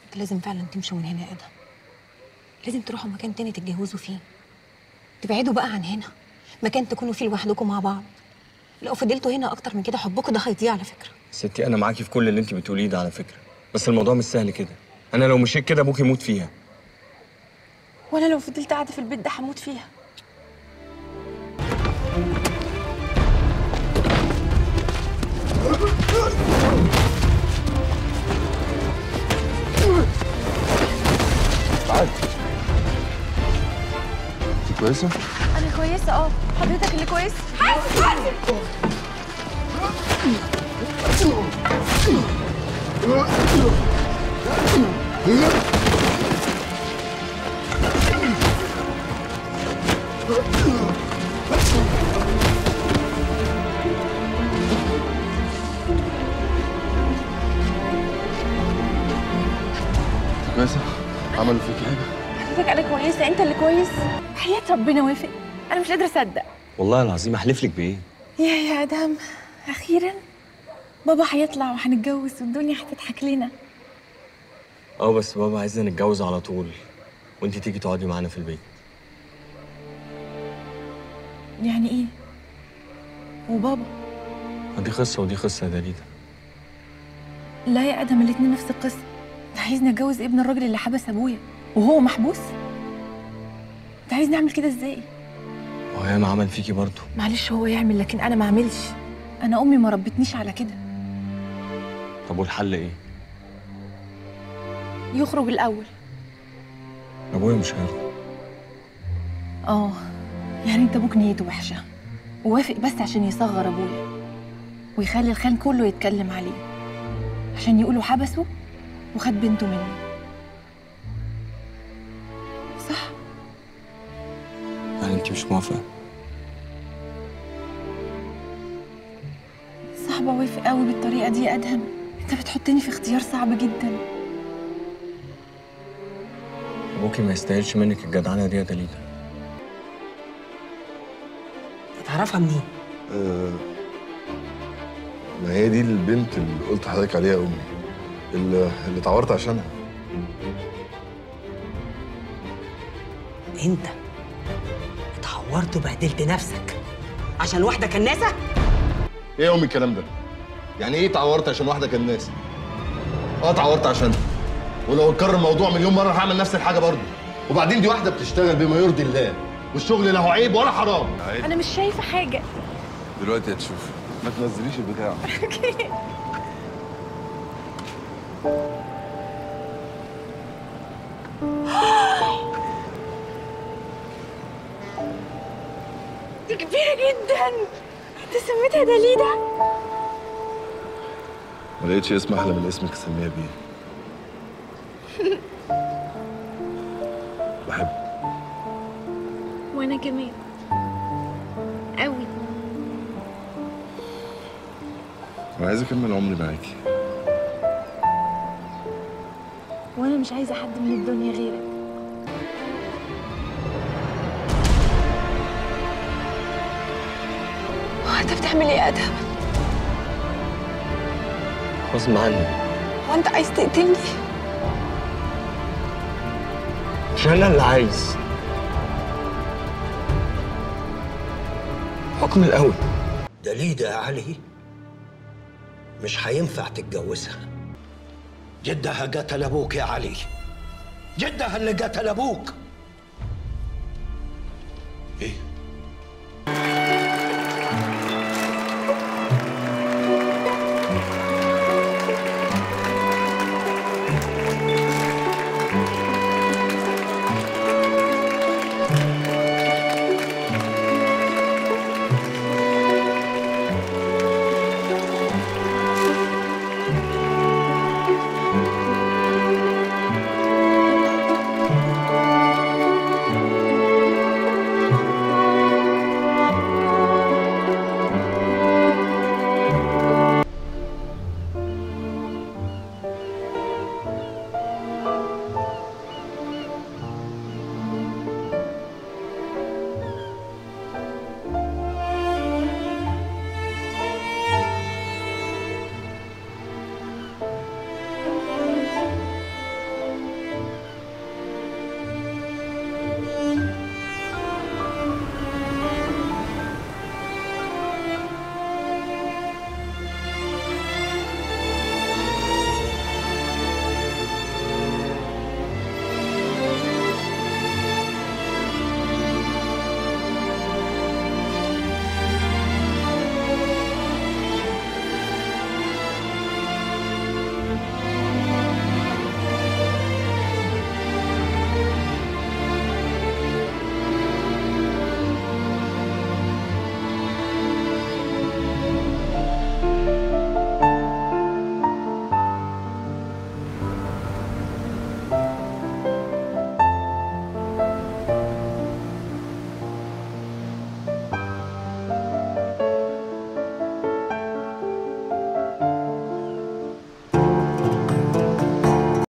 انت لازم فعلا تمشوا من هنا يا ادهم لازم تروحوا مكان تاني تتجوزوا فيه تبعدوا بقى عن هنا مكان تكونوا فيه لوحدكم مع بعض لو فضلتوا هنا اكتر من كده حبكم ده هيضيع على فكره ستي انا معاكي في كل اللي انت بتقوليه ده على فكره بس الموضوع مش سهل كده انا لو مشيت كده ابوك يموت فيها وانا لو فضلت قاعده في البيت ده هموت فيها تعالي انت كويسه انا كويسه اه حضرتك اللي كويس انت كويسه عملوا فيكي حاجه حضرتك انا كويسه انت اللي كويس حياه ربنا وافق انا مش قادره اصدق والله العظيم احلف لك بايه يا يا ادهم اخيرا بابا هيطلع وهنتجوز والدنيا هتضحك لنا اه بس بابا عايزنا نتجوز على طول وانت تيجي تقعدي معانا في البيت يعني ايه وبابا دي قصه ودي قصه يا دليده لا يا ادم الاتنين نفس القصه انت عايزني اتجوز ابن الراجل اللي حبس ابويا وهو محبوس انت عايزني اعمل كده ازاي هو ياما عمل فيكي برضه معلش هو يعمل لكن انا ما اعملش انا امي ما ربتنيش على كده طب والحل ايه يخرج الاول ابويا مش هيرضى اه يعني انت ابوك نيته وحشه ووافق بس عشان يصغر ابويا ويخلي الخان كله يتكلم عليه عشان يقولوا حبسه وخد بنته منه صح يعني انت مش موافقه صعب اوافق قوي بالطريقه دي يا ادهم انت بتحطني في اختيار صعب جدا ابوكي ما يستاهلش منك الجدعنه دي يا دليده تعرفها منين؟ آه ما هي دي البنت اللي قلت لحضرتك عليها يا امي اللي, اللي اتعورت عشانها انت اتعورت وبهدلت نفسك عشان واحده كناسه ايه يا امي الكلام ده يعني ايه اتعورت عشان واحده كناسه اه اتعورت عشانها ولو اتكرر الموضوع مليون مره هعمل نفس الحاجه برضه وبعدين دي واحده بتشتغل بما يرضي الله والشغل لا هو عيب ولا حرام انا مش شايفه حاجه دلوقتي هتشوفي ما تنزليش البتاع دي كبيره جدا انت سميتها دليده ما لقيتش اسم احلى من اسمك تسميها بيه بحب وانا كمان قوي انا عايز اكمل عمري معاكي وانا مش عايزه حد من الدنيا غيرك هو انت بتعمل ايه يا ادهم غصب عني هو انت عايز تقتلني مش انا اللي عايز حكم الاول دليدة يا علي مش هينفع تتجوزها جدها قتل ابوك يا علي جدها اللي قتل ابوك